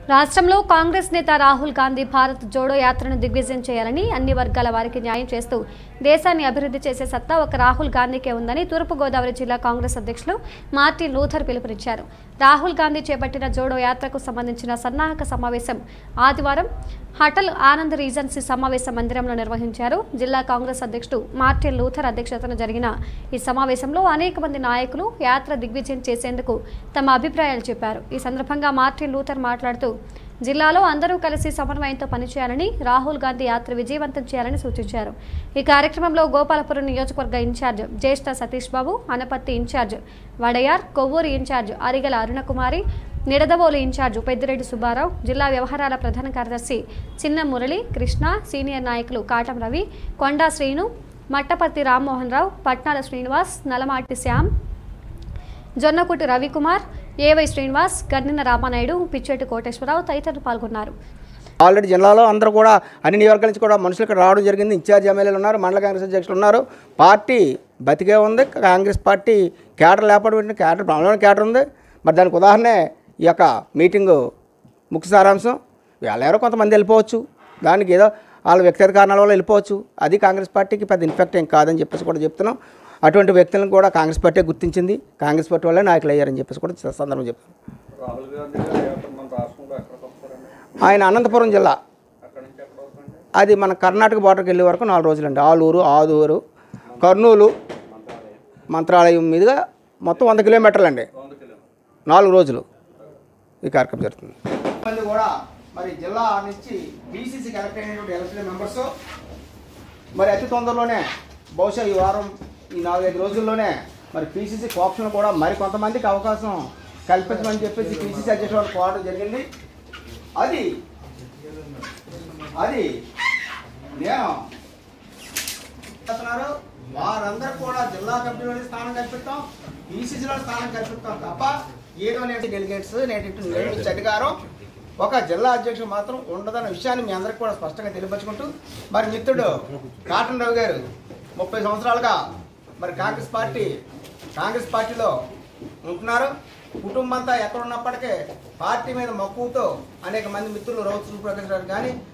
రాష్ట్రంలో కాంగ్రెస్ నేత రాహుల్ గాంధీ భారత్ జోడో యాత్రను దిగ్విజయం చేయాలని అన్ని వర్గాల వారికి న్యాయం చేస్తూ దేశాన్ని అభివృద్ధి చేసే సత్తా ఒక రాహుల్ గాంధీకే ఉందని తూర్పుగోదావరి జిల్లా కాంగ్రెస్ అధ్యక్షులు మార్టిన్ లూథర్ పిలుపునిచ్చారు రాహుల్ గాంధీ చేపట్టిన జోడో యాత్రకు సంబంధించిన సన్నాహక సమావేశం ఆదివారం హటల్ ఆనంద్ రీజెన్సీ సమావేశ మందిరంలో నిర్వహించారు జిల్లా కాంగ్రెస్ అధ్యక్షుడు మార్టిన్ లూథర్ అధ్యక్షతన జరిగిన ఈ సమావేశంలో అనేక మంది నాయకులు యాత్ర దిగ్విజయం చేసేందుకు తమ అభిప్రాయాలు చెప్పారు ఈ సందర్భంగా మార్టిన్ లూథర్ మాట్లాడుతూ జిల్లాలో అందరూ కలిసి సమన్వయంతో పనిచేయాలని రాహుల్ గాంధీ యాత్ర విజయవంతం చేయాలని సూచించారు ఈ కార్యక్రమంలో గోపాలపురం నియోజకవర్గ incharge Jyeshta Satish Babu Anaparthi incharge Vadayar Kovvur incharge Arigala Arunakumari Nidadavolu incharge Peddireddy Subbarao జిల్లా వ్యవహారాల ప్రధాన కార్యదర్శి చిన్న మురళి కృష్ణ సీనియర్ నాయకులు కాటం రవి కొండా శ్రీను మట్టపర్తి రామ్మోహన్ రావు పట్నాల శ్రీనివాస్ నలమాటి శ్యామ్ జొన్నకుటి రవికుమార్ ఏవై శ్రీనివాస్ గర్నిన రామానాయుడు పిచ్చెట్టి కోటేశ్వరరావు తదితరులు పాల్గొన్నారు ఆల్రెడీ జిల్లాలో అందరూ కూడా అన్ని నియోజకవర్గాల నుంచి కూడా మనుషులు ఇక్కడ రావడం జరిగింది ఇన్ఛార్జ్ ఎమ్మెల్యేలు ఉన్నారు మండల కాంగ్రెస్ అధ్యక్షులు ఉన్నారు పార్టీ బతికే ఉంది కాంగ్రెస్ పార్టీ కేడర్ లేకపోవడం కేడర్ బలమైన కేడర్ ఉంది మరి దానికి ఉదాహరణే ఈ యొక్క మీటింగు ముఖ్య సారాంశం ఎవరో కొంతమంది వెళ్ళిపోవచ్చు దానికి ఏదో వాళ్ళ వ్యక్తిగత కారణాల వల్ల వెళ్ళిపోవచ్చు అది కాంగ్రెస్ పార్టీకి పెద్ద ఇన్ఫెక్ట్ ఏం కాదని చెప్పేసి కూడా చెప్తున్నాం అటువంటి వ్యక్తులను కూడా కాంగ్రెస్ పార్టీ గుర్తించింది కాంగ్రెస్ పార్టీ వల్లే నాయకులు అయ్యారని చెప్పేసి కూడా సందర్భం చెప్తున్నాం రాహుల్ గాంధీ గారి యాత్ర మన రాష్ట్రంలో ఎక్కడికి వస్తారండి ఆయన అనంతపురం జిల్లా అక్కడి నుంచి ఎక్కడ వస్తారండి అది మన కర్ణాటక బార్డర్కి వెళ్ళే వరకు నాలుగు రోజులండి ఆలూరు ఆదూరు కర్నూలు మంత్రాలయం మీదుగా మొత్తం వంద కిలోమీటర్లు అండి వంద కిలోమీటర్ నాలుగు రోజులు ఈ కార్యక్రమం జరుగుతుంది మంది కూడా మరి జిల్లా నుంచి బీసీసీ కలెక్ట్ అయినటువంటి ఎలక్షన్ మెంబర్స్ మరి అతి తొందరలోనే బహుశా ఈ వారం ఈ నాలుగైదు రోజుల్లోనే మరి పీసీసీ కోప్షన్ కూడా మరి కొంతమందికి అవకాశం కల్పించమని చెప్పేసి పీసీసీ అధ్యక్షుడు వాళ్ళు కోరడం జరిగింది అది అది నేను చేస్తున్నారు వారందరూ కూడా జిల్లా కమిటీలోనే స్థానం కల్పిస్తాం పీసీసీలో స్థానం కల్పిస్తాం తప్ప ఏదో నేటి డెలిగేట్స్ నేటి నియమించే అధికారం ఒక జిల్లా అధ్యక్షుడు మాత్రం ఉండదన్న విషయాన్ని మీ అందరికి కూడా స్పష్టంగా తెలియపరుచుకుంటూ మరి మిత్రుడు కాటన్ రావు గారు ముప్పై సంవత్సరాలుగా మరి కాంగ్రెస్ పార్టీ కాంగ్రెస్ పార్టీలో ఉంటున్నారు కుటుంబం అంతా ఎక్కడ ఉన్నప్పటికీ పార్టీ మీద మక్కువతో అనేక మంది మిత్రులు రౌత్ ప్రకాష్ గారు కానీ